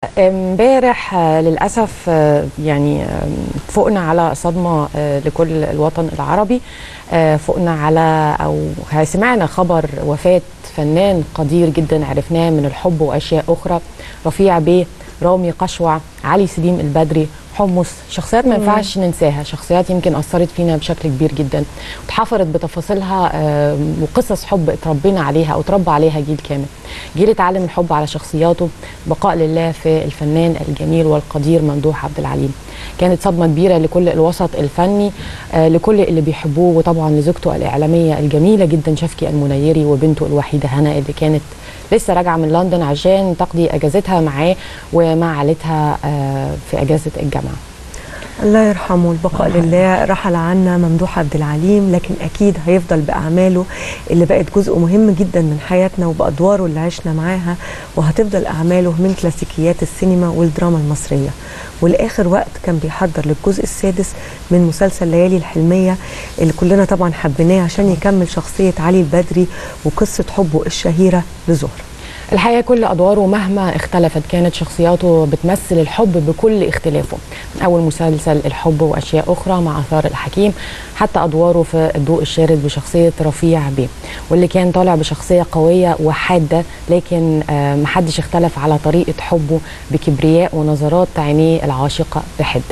امبارح آه، للاسف آه، يعني آه، فقنا على صدمه آه، لكل الوطن العربي آه، فقنا على او سمعنا خبر وفاه فنان قدير جدا عرفناه من الحب واشياء اخرى رفيع بيه رامي قشوع علي سليم البدري حمص شخصيات ما ينفعش ننساها شخصيات يمكن اثرت فينا بشكل كبير جدا وتحفرت بتفاصيلها آه، وقصص حب اتربينا عليها او اتربى عليها جيل كامل جيل اتعلم الحب على شخصياته بقاء لله في الفنان الجميل والقدير ممدوح عبد العليم كانت صدمه كبيره لكل الوسط الفني آه، لكل اللي بيحبوه وطبعا لزوجته الاعلاميه الجميله جدا شفكي المنيري وبنته الوحيده هنا اللي كانت لسه راجعه من لندن عشان تقضي اجازتها معاه ومع عائلتها آه، في اجازه الجامعه الله يرحمه البقاء لله رحل عنا ممدوح عبد العليم لكن اكيد هيفضل باعماله اللي بقت جزء مهم جدا من حياتنا وبادواره اللي عشنا معاها وهتفضل اعماله من كلاسيكيات السينما والدراما المصريه ولاخر وقت كان بيحضر للجزء السادس من مسلسل ليالي الحلميه اللي كلنا طبعا حبيناه عشان يكمل شخصيه علي البدري وقصه حبه الشهيره لزهره الحقيقه كل ادواره مهما اختلفت كانت شخصياته بتمثل الحب بكل اختلافه من اول مسلسل الحب واشياء اخرى مع اثار الحكيم حتى ادواره في الضوء الشارد بشخصيه رفيع بيه واللي كان طالع بشخصيه قويه وحاده لكن آه، محدش اختلف على طريقه حبه بكبرياء ونظرات عينيه العاشقه بحده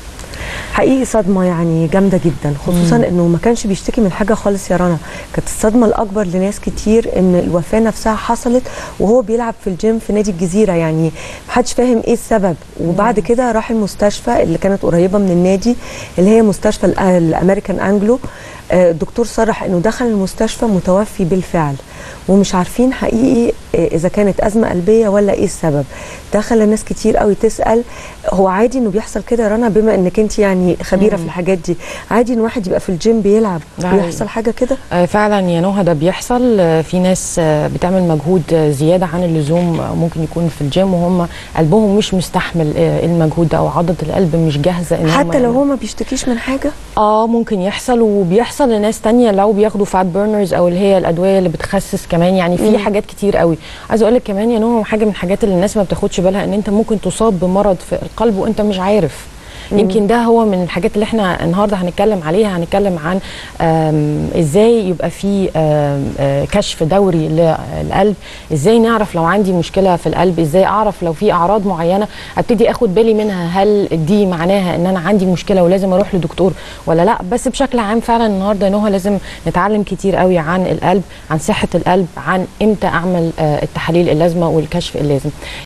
حقيقي صدمه يعني جامده جدا خصوصا انه ما كانش بيشتكي من حاجه خالص يا رنا كانت الصدمه الاكبر لناس كتير ان الوفاه نفسها حصلت وهو بيلعب في الجيم في نادي الجزيره يعني محدش فاهم ايه السبب وبعد كده راح المستشفى اللي كانت قريبه من النادي اللي هي مستشفى الأ- الامريكان انجلو آه، الدكتور صرح انه دخل المستشفى متوفي بالفعل ومش عارفين حقيقي آه، اذا كانت ازمه قلبيه ولا ايه السبب ده خلى ناس كتير قوي تسال هو عادي انه بيحصل كده يا رنا بما انك انت يعني خبيره في الحاجات دي عادي ان واحد يبقى في الجيم بيلعب ده ويحصل حاجه كده آه، فعلا يا نهى ده بيحصل آه، في ناس آه، بتعمل مجهود آه، زياده عن اللزوم آه، ممكن يكون في الجيم وهم قلبهم مش مستحمل آه، المجهود ده او عضله القلب مش جاهزه ان هم حتى لو يعملوا. هو ما بيشتكيش من حاجه اه ممكن يحصل وبيحصل لناس تانية لو بياخدوا فات بيرنرز او اللي هي الادويه اللي بتخسس كمان يعني في حاجات كتير قوي عايزه اقول لك كمان يا نهى حاجه من الحاجات اللي الناس ما بتاخدش بالها ان انت ممكن تصاب بمرض في القلب وانت مش عارف يمكن ده هو من الحاجات اللي احنا النهارده هنتكلم عليها هنتكلم عن آم، ازاي يبقى في آم، آه، كشف دوري للقلب ازاي نعرف لو عندي مشكله في القلب ازاي اعرف لو في اعراض معينه ابتدي اخد بالي منها هل دي معناها ان انا عندي مشكله ولازم اروح لدكتور ولا لا بس بشكل عام فعلا النهارده يا نهى لازم نتعلم كتير قوي عن القلب عن صحه القلب عن امتى اعمل آه، التحاليل اللازمه والكشف اللازم